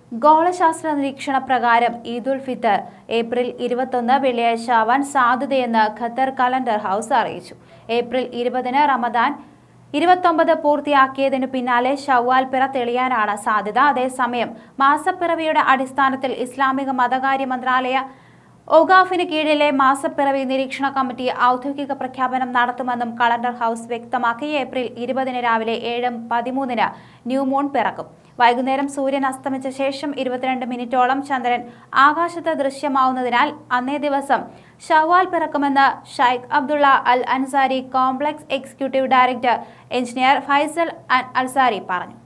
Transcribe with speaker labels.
Speaker 1: ഗോളശാസ്ത്ര നിരീക്ഷണ പ്രകാരം ഈദുൽ ഫിത്തർ ഏപ്രിൽ ഇരുപത്തൊന്ന് വെള്ളിയാഴ്ച ആവാൻ സാധ്യതയെന്ന് ഖത്തർ കലണ്ടർ ഹൗസ് അറിയിച്ചു ഏപ്രിൽ ഇരുപതിന് റമദാൻ ഇരുപത്തൊമ്പത് പൂർത്തിയാക്കിയതിനു പിന്നാലെ ഷവ്വാൽ പിറ തെളിയാനാണ് സാധ്യത അതേസമയം മാസപ്പിറവിയുടെ അടിസ്ഥാനത്തിൽ ഇസ്ലാമിക മതകാര്യ മന്ത്രാലയ ഒഗാഫിന് കീഴിലെ മാസപ്പിറവി നിരീക്ഷണ കമ്മിറ്റി ഔദ്യോഗിക പ്രഖ്യാപനം നടത്തുമെന്നും കളണ്ടർ ഹൗസ് വ്യക്തമാക്കി ഏപ്രിൽ ഇരുപതിന് രാവിലെ ഏഴ് പതിമൂന്നിന് ന്യൂമൂൺ പിറക്കും വൈകുന്നേരം സൂര്യൻ അസ്തമിച്ച ശേഷം ഇരുപത്തിരണ്ട് മിനിറ്റോളം ചന്ദ്രൻ ആകാശത്ത് ദൃശ്യമാവുന്നതിനാൽ അന്നേ ദിവസം ഷവാൽ പിറക്കുമെന്ന് Sheikh Abdullah Al Ansari complex executive director engineer Faisal Ansari പറഞ്ഞു